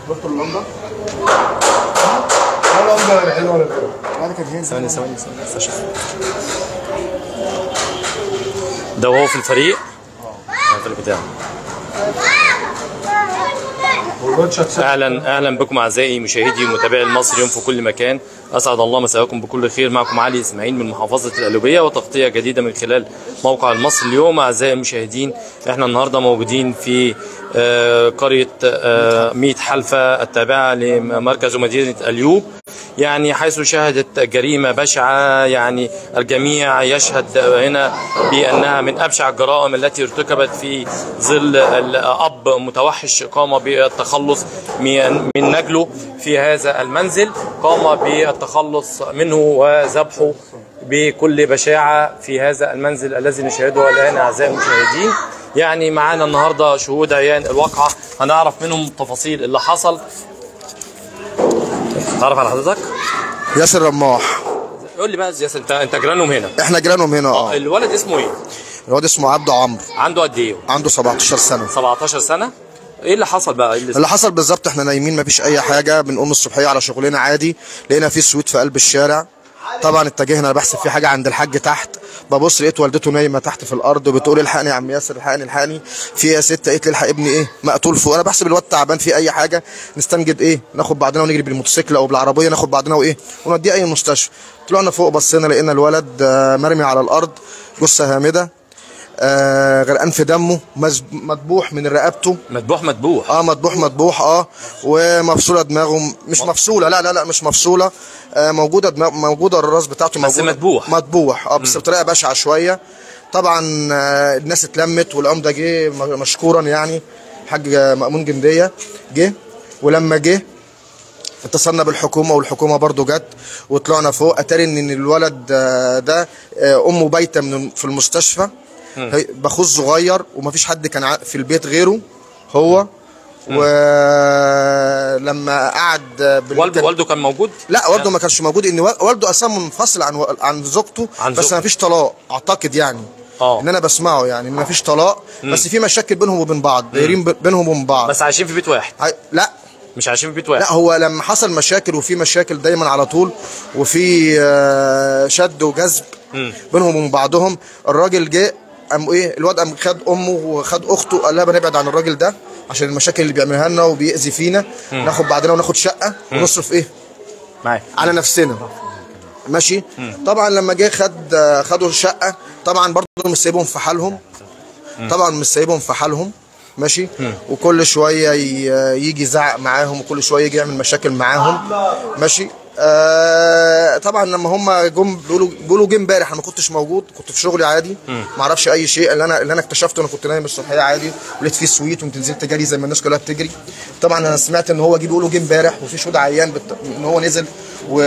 رحت اللمبه لا لمبه ولا حلوه ولا حلوه بعد كده هي ثواني ثواني ثواني بس أشوف. ده وهو في الفريق اه الفريق بتاعه والواد شخص اهلا اهلا بكم اعزائي مشاهدي ومتابعي المصري يوم في كل مكان اسعد الله مساءكم بكل خير معكم علي اسماعيل من محافظه القلوبيه وتغطيه جديده من خلال موقع المصري اليوم اعزائي المشاهدين احنا النهارده موجودين في آه، قريه آه، ميت حلفه التابعه لمركز ومدينه اليوب يعني حيث شهدت جريمة بشعة يعني الجميع يشهد هنا بأنها من أبشع الجرائم التي ارتكبت في ظل الأب متوحش قام بالتخلص من من نجله في هذا المنزل قام بالتخلص منه وذبحه بكل بشاعة في هذا المنزل الذي نشاهده الآن أعزائي المشاهدين يعني معانا النهاردة شهود عيان الواقعة هنعرف منهم تفاصيل اللي حصل تعرف على حضرتك؟ ياسر رماح قول لي بقى ياسر انت انت جيرانهم هنا احنا جيرانهم هنا اه الولد اسمه ايه؟ الواد اسمه عبده عمرو عنده قد ايه؟ عنده 17 سنه 17 سنه؟ ايه اللي حصل بقى؟ ايه اللي اللي حصل بالظبط احنا نايمين مفيش اي حاجه بنقوم الصبحيه على شغلنا عادي لقينا في سويت في قلب الشارع طبعا اتجهنا انا بحسب في حاجه عند الحاج تحت ببص لقيت والدته نايمه تحت في الارض وبتقول الحقني يا عم ياسر الحقني الحقني في يا ست قالت لي الحق ابني ايه مقتول فوق انا بحسب الواد تعبان في اي حاجه نستنجد ايه ناخد بعضنا ونجري بالموتوسيكل او بالعربيه ناخد بعضنا وايه ونوديه اي مستشفى طلعنا فوق بصينا لقينا الولد آه، مرمي على الارض جثه هامده آه، غرقان في دمه مز- مذبوح من رقبته مذبوح مذبوح اه مذبوح مذبوح اه ومفصوله دماغه مش مفصوله لا لا لا مش مفصوله آه موجوده دماغ موجوده الراس بتاعته بس موجوده مذبوح. مذبوح اه بس بطريقه بشعه شويه طبعا آه الناس اتلمت والعمده جه م- مشكورا يعني الحاج مأمون جنديه جه ولما جه اتصلنا بالحكومه والحكومه برضو جت وطلعنا فوق اتاري ان الولد آه، ده آه، امه بايته من في المستشفى هي- بخوذ صغير ومفيش حد كان ع- في البيت غيره هو ولما قعد بالليل والده كان- والده كان موجود؟ لا والده ما كانش موجود ان وال- والده اساسا منفصل عن و- عن زوجته عن بس زوجته. ما فيش طلاق اعتقد يعني اه. ان انا بسمعه يعني ان ما فيش طلاق بس في مشاكل بينهم وبين بعض دايرين ب- بينهم وبين بعض بس عايشين في بيت واحد هاي- لا مش عايشين في بيت واحد لا هو لما حصل مشاكل وفي مشاكل دايما على طول وفي آه، شد وجذب بينهم وبين بعضهم الراجل جه قام ايه الواد قام خد امه وخد اخته قال لها بنبعد عن الراجل ده عشان المشاكل اللي بيعملها لنا وبيأذي فينا ناخد بعدنا وناخد شقه ونصرف ايه معاك على نفسنا ماشي طبعا لما جه خد خدوا الشقه طبعا برضه مش سايبهم في حالهم طبعا مش سايبهم في حالهم ماشي وكل شويه ي- يجي يزعق معاهم وكل شويه يجي يعمل مشاكل معاهم ماشي آه طبعا لما هم جم بيقولوا بيقولوا جه امبارح انا ما كنتش موجود كنت في شغلي عادي ما اعرفش اي شيء اللي انا اللي انا اكتشفته انا كنت نايم الصبحيه عادي ولقيت فيه سويت وانت نزلت جري زي ما الناس كلها بتجري طبعا انا سمعت ان هو جه بيقولوا جه امبارح وفي شهود عيان بت... ان هو نزل و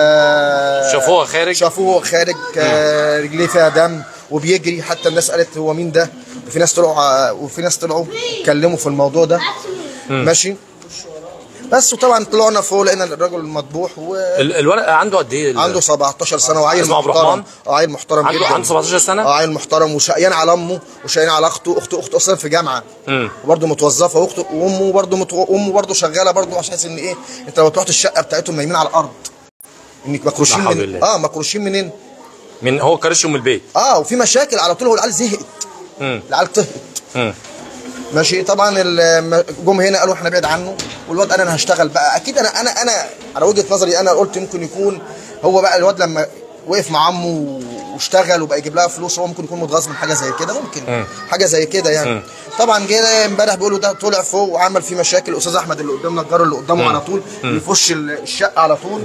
شافوه خارج؟ شافوه خارج آه، رجليه فيها دم وبيجري حتى الناس قالت هو مين ده وفي ناس طلعوا آه، وفي ناس طلعوا اتكلموا في الموضوع ده ماشي بس وطبعا طلعنا فوق لقينا الراجل مذبوح وعنده ال- الولد عنده قد ايه؟ 17 سنه وعيل اسمه عبد محترم الرحمن؟ اه عيل محترم عنده جدا عنده 17 سنه؟ اه عيل محترم وشقيان على امه وشقيان على اخته اخته اخته اصلا في جامعه مم. وبرضه متوظفه واخته وامه برضه متو... امه برضه شغاله برضه عشان تحس ان ايه انت لو رحت الشقه بتاعتهم نايمين على الارض انك مكروشين لا حول من الله. اه مكروشين منين من هو كرشه من البيت اه وفي مشاكل على طول هو العيال زهقت مم. العيال طهقت مم. ماشي طبعا ال- جم هنا قالوا احنا بعيد عنه والواد قال انا هشتغل بقى اكيد انا انا انا على وجهه نظري انا قلت ممكن يكون هو بقى الواد لما وقف مع عمه واشتغل وبقى يجيب لها فلوس هو ممكن يكون متغاظ من حاجه زي كده ممكن حاجه زي كده يعني طبعا جه امبارح بيقولوا ده طلع فوق وعمل فيه مشاكل الاستاذ احمد اللي قدامنا الجار اللي قدامه على طول يخش ال- الشقه على طول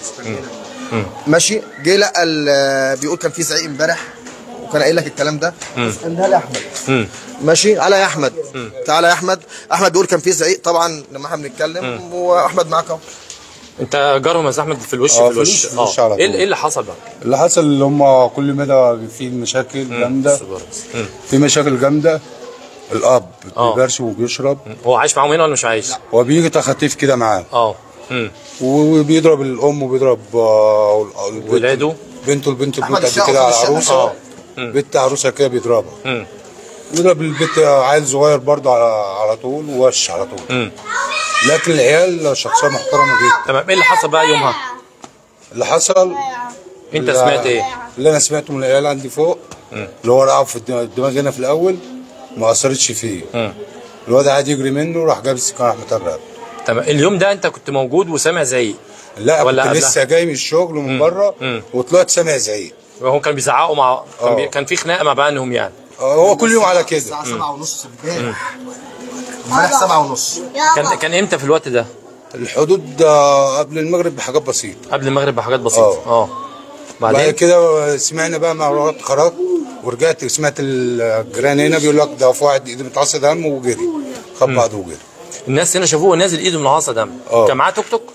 ماشي جه لقى ال- بيقول كان في زعيق امبارح وكان قايل لك الكلام ده ده يا احمد مم. ماشي تعالى يا احمد تعالى يا احمد احمد بيقول كان في زعيق طبعا لما احنا بنتكلم واحمد معاك اهو انت جارهم يا أستاذ احمد في الوش اه، في في الوش الوش- في الوش على ايه طول. ايه اللي حصل بقى؟ اللي حصل اللي هم كل مدى في مشاكل جامده مم. في مشاكل جامده الاب اه. بيبرش وبيشرب هو عايش معاهم هنا ولا مش عايش؟ هو بيجي تخطيف كده معاه اه مم. وبيضرب الام وبيضرب آه، البنت- ولاده؟ بنته البنت أحمد البنت قد الشقة كده على أحمد الشقة. عروسه بنت عروسه كده بيضربها مم. بيضرب البنت عيل صغير برضه على على طول ووش على طول مم. لكن العيال شخصيه محترمه جدا تمام ايه اللي حصل بقى يومها اللي حصل انت اللي- سمعت ايه اللي انا سمعته من العيال عندي فوق اللي هو لعب في الدماغ الدماغ هنا في الاول ما اثرتش فيه مم. الواد قعد يجري منه راح جاب السكان راح مطرق تمام اليوم ده انت كنت موجود وسامع زعيق لا ولا كنت قبلها؟ لسه جاي من الشغل ومن بره مم. وطلعت سامع زعيق وهم كانوا بيزعقوا مع كان, بي... آه. كان في خناقه مع بينهم يعني آه، هو كل يوم على كده الساعه 7 ونص امبارح امبارح 7 ونص كان كان امتى في الوقت ده الحدود آه، قبل المغرب بحاجات بسيطه قبل المغرب بحاجات بسيطه اه بعد بعدين كده سمعنا بقى مع رحت خرجت ورجعت سمعت الجيران هنا بيقول لك ده في واحد ايده متعصى دم وجري خد بعضه وجري الناس هنا شافوه نازل ايده من العصا دم آه. كان معاه توك توك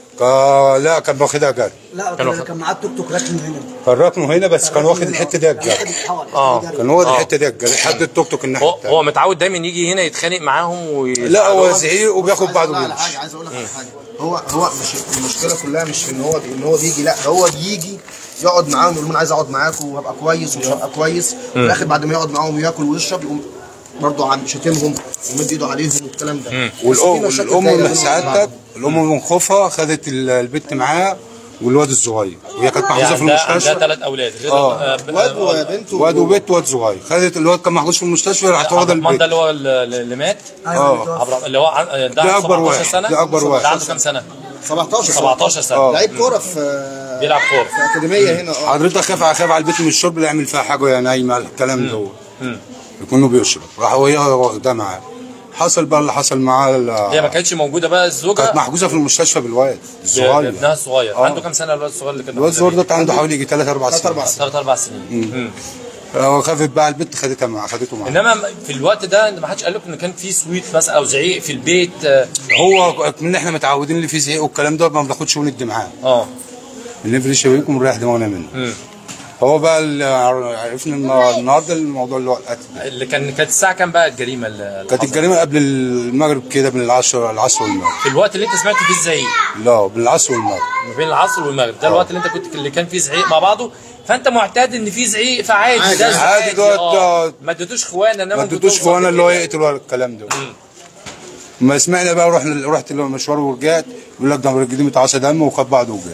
كا- لا كان واخدها جري لا كانوا- كان كان معاه التوك توك راكن هنا كان ركنه هنا بس كان واخد الحته دي الجري اه كان هو الحته دي الجري لحد التوك توك الناحيه هو, التانية. هو متعود دايما يجي هنا يتخانق معاهم وي... لا هو زعيق وبياخد عايز بعضه أقول لك على ويمشي حاجه عايز اقول لك على حاجه هو هو مش المشكله كلها مش في ان هو ان هو بيجي لا ده هو بيجي يقعد معاهم يقول لهم انا عايز اقعد معاكم وهبقى كويس ومش هبقى كويس في الاخر بعد ما يقعد معاهم وياكل ويشرب يقوم برضه عم شاتمهم ومد ايده عليهم والكلام ده بس في والام مشاكل والام دايرة من بينهم سعادتك الام من خوفها خدت ال- البت معاها والواد الصغير وهي كانت محجوزه يعني في عندها عندها المستشفى ثلاث اولاد غير آه. آه، ب- واد آه، وبنت واد وبنت واد صغير خدت الواد كان محجوز في المستشفى راحت عبد واخده الرحمن ده البيت اللي هو ال- اللي مات اه عبد الرحمن اللي هو عن- ده ده عنده أكبر 17 واحد. سنه ده أكبر واحد. ده عنده كام سنه 17 17 سنه آه. لعيب كوره في بيلعب كوره في اكاديميه هنا اه حضرتك خاف على خاف على البيت من الشرب اللي يعمل فيها حاجه يا نايمه الكلام ده يكونوا بيشرب راح وهي واخداه معاه حصل بقى اللي حصل معاه ال- هي ما كانتش موجوده بقى الزوجه كانت محجوزه في المستشفى بالواد الصغير ابنها الصغير آه. عنده كام سنه الولد الصغير اللي كان الواد الصغير ده كان عنده حوالي يجي 3 4 سنين أربع ثلاث اربع سنين مم. هو خافت بقى البنت خدتها معاه خدته معاه انما في الوقت ده ما حدش قال لكم ان كان في سويت مثلا او زعيق في البيت اه هو من احنا متعودين اللي فيه زعيق والكلام ده ما بناخدش وندي معاه اه بنفرش شبابيكم ونريح دماغنا منه مم. هو بقى اللي عرفنا النهار- النهارده الموضوع اللي هو القتل ده. اللي كان كانت الساعه كام بقى الجريمه اللي كانت حصلت؟ الجريمه قبل المغرب كده بين العصر العصر والمغرب في الوقت اللي انت سمعت فيه الزعيق لا بين العصر والمغرب ما بين العصر والمغرب ده الوقت اللي انت كنت اللي كان فيه زعيق مع بعضه فانت معتاد ان في زعيق فعادي عادي، ده عادي عادي دوت- اه دوت. ما اديتوش خوانه انما ما انتوا اديتوش توصلوا اخوانا اللي هو كده. يقتل ولا الكلام ده ما سمعنا بقى رحنا رحت المشوار ورجعت يقول لك ده الراجل متعصى دم وخد بعضه وجري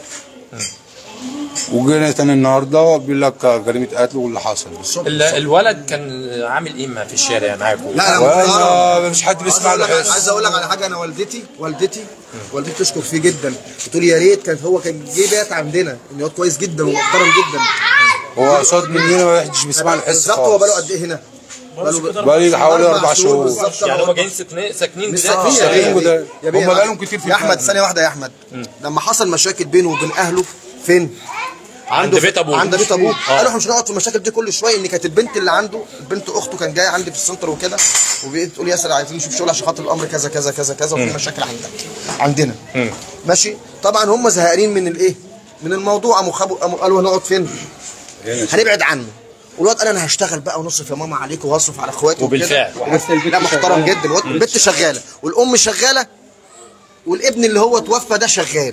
وجينا تاني النهارده بيقول لك جريمه قتل واللي حصل ال- الولد كان عامل ايه ما في الشارع معاكم لا انا وانا محترم. مش حد بيسمع عايز له أقول لك- حس عايز اقول لك على حاجه انا والدتي والدتي والدتي تشكر فيه جدا بتقول يا ريت كان هو كان جه بيت عندنا ان هو كويس جدا ومحترم جدا هو قصاد مننا ما حدش بيسمع له حس بالظبط هو بقاله خالص قد ايه هنا؟ بقى لي حوالي اربع شهور بالظبط يعني هم جايين ساكنين ساكنين مش دلوقتي في ساكنين الشارع يا بيه. ده. يا بيه هم يا بقالهم أحمد. كتير في يا احمد البلد. ثانيه واحده يا احمد لما حصل مشاكل بينه وبين اهله فين؟ عند عنده بيت ابوه عند بيت ابوه آه. قالوا احنا مش هنقعد في المشاكل دي كل شويه ان كانت البنت اللي عنده البنت اخته كان جايه عندي في السنتر وكده وبتقول ياسر عايزين نشوف شغل عشان خاطر الامر كذا كذا كذا كذا وفي مشاكل عندك عندنا ماشي طبعا هم زهقانين من الايه؟ من الموضوع قاموا خبوا قاموا قالوا هنقعد فين؟ هنبعد عنه والواد قال انا هشتغل بقى ونصرف يا ماما عليكم وهصرف على اخواتي وبالفعل. وبالفعل لا محترم جدا الواد- البنت شغاله والام شغاله والابن اللي هو توفى ده شغال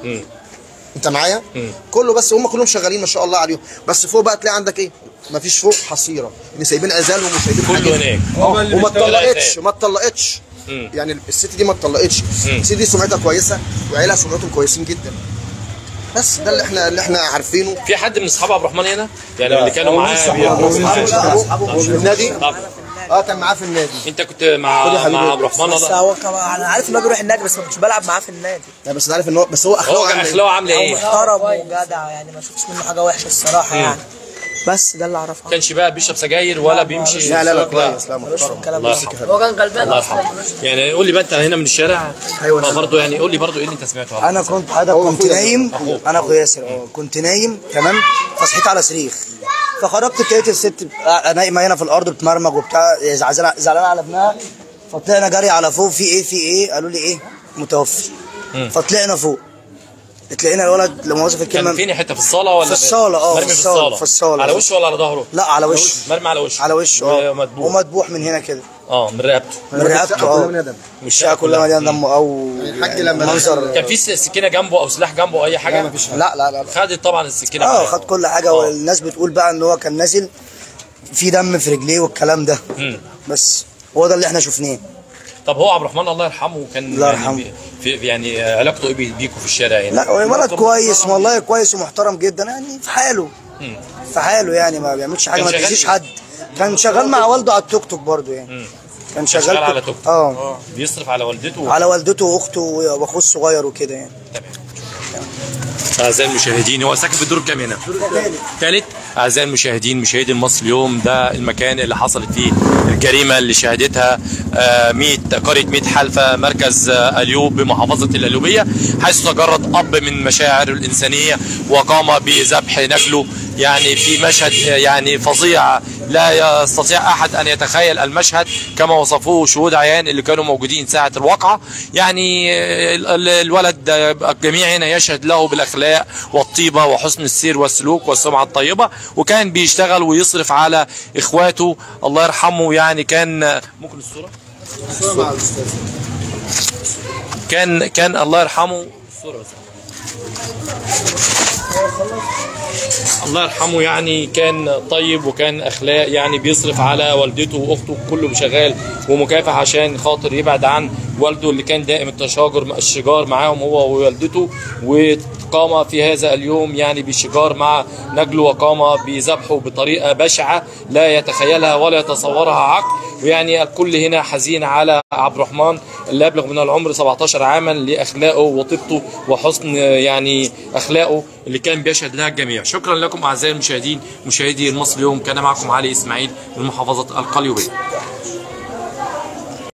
انت معايا كله بس هم كلهم شغالين ما شاء الله عليهم بس فوق بقى تلاقي عندك ايه مفيش فوق حصيره ان سايبين عزالهم وسايبين كله حاجات. هناك. اه هم اللي وما بيشتغلوا اتطلقتش عزال. ما اتطلقتش يعني الست دي ما اتطلقتش الست دي سمعتها كويسه وعيالها سمعتهم كويسين جدا بس ده اللي احنا اللي احنا عارفينه في حد من اصحاب عبد الرحمن هنا يعني اللي كانوا معاه بياخدوا معاه. في النادي طب اه كان معاه في النادي انت كنت مع مع عبد الرحمن بس ولا هو كمان انا عارف ان هو بيروح النادي بس ما كنتش بلعب معاه في النادي لا بس أنا عارف ان هو بس هو هو اخلاقه كان عاملة إيه؟ اخلاقه عامله هو ايه؟ محترم وجدع يعني ما شفتش منه حاجه وحشه الصراحه يعني بس ده اللي اعرفه ما كانش بقى بيشرب سجاير ولا بيمشي لا لا لا سواق بقى. كويس لا محترم الكلام الله ده يرحمه هو كان غلبان الله يرحمه يعني قول لي بقى انت هنا من الشارع أيوة. فبرضه يعني قول لي برضه ايه اللي انت سمعته انا كنت حضرتك كنت نايم انا اخو ياسر اه كنت نايم تمام فصحيت على صريخ فخرجت لقيت الست آه، نايمه هنا في الارض بتمرمج وبتاع زعلانه زعلانه على ابنها فطلعنا جري على فوق في ايه في ايه قالوا لي ايه متوفي فطلعنا فوق اتلاقينا الولد لما وصف الكلمه كان فين حته في الصاله ولا في الصالة، اه، مرمي في في الصالة، الصاله في الصالة. على وشه ولا على ظهره؟ لا على وشه مرمي على وشه على وشه اه ومدبوح ومدبوح من هنا كده اه من رقبته من رقبته كلها اه من ندم والشقه كلها مليانه دم او الحاج لما منظر كان في سكينه جنبه او سلاح جنبه او اي حاجه؟ لا مفيش لا لا لا, لا. خدت طبعا السكينه اه معاه. خد كل حاجه والناس بتقول بقى ان هو كان نازل في دم في رجليه والكلام ده مم. بس هو ده اللي احنا شفناه طب هو عبد الرحمن الله يرحمه كان الله يعني يرحمه. بي- في يعني علاقته ايه بي- بيكوا في الشارع يعني لا هو ولد كويس والله كويس ومحترم جدا يعني في حاله في حاله يعني ما بيعملش حاجه كان ما شغال تأذيش إيه؟ حد كان شغال مع والده على التوك توك برضه يعني كان شغال شغال على توك- توك توك. اه بيصرف على والدته على والدته واخته واخوه الصغير وكده يعني اعزائي المشاهدين هو ساكن في الدور الكام هنا؟ ثالث اعزائي المشاهدين مشاهدي المصري اليوم ده المكان اللي حصلت فيه الجريمه اللي شهدتها آه، 100 قريه 100 حلفه مركز آه، اليوب بمحافظه القليوبيه حيث تجرد اب من مشاعر الانسانيه وقام بذبح نجله يعني في مشهد آه، يعني فظيع لا يستطيع احد ان يتخيل المشهد كما وصفوه شهود عيان اللي كانوا موجودين ساعه الواقعه يعني آه، ال- ال- الولد آه، الجميع هنا يشهد له بالاخلاق والطيبه وحسن السير والسلوك والسمعه الطيبه وكان بيشتغل ويصرف على اخواته الله يرحمه يعني كان آه، ممكن الصوره كان كان الله يرحمه الصوره بس. الله يرحمه يعني كان طيب وكان اخلاق يعني بيصرف على والدته واخته كله شغال ومكافح عشان خاطر يبعد عن والده اللي كان دائم التشاجر الشجار معاهم هو ووالدته وقام في هذا اليوم يعني بالشجار مع نجله وقام بذبحه بطريقه بشعه لا يتخيلها ولا يتصورها عقل ويعني الكل هنا حزين على عبد الرحمن اللي أبلغ من العمر 17 عاما لأخلاقه وطيبته وحسن يعني أخلاقه اللي كان بيشهد لها الجميع شكرا لكم أعزائي المشاهدين مشاهدي المصري اليوم كان معكم علي إسماعيل من محافظة القليوبية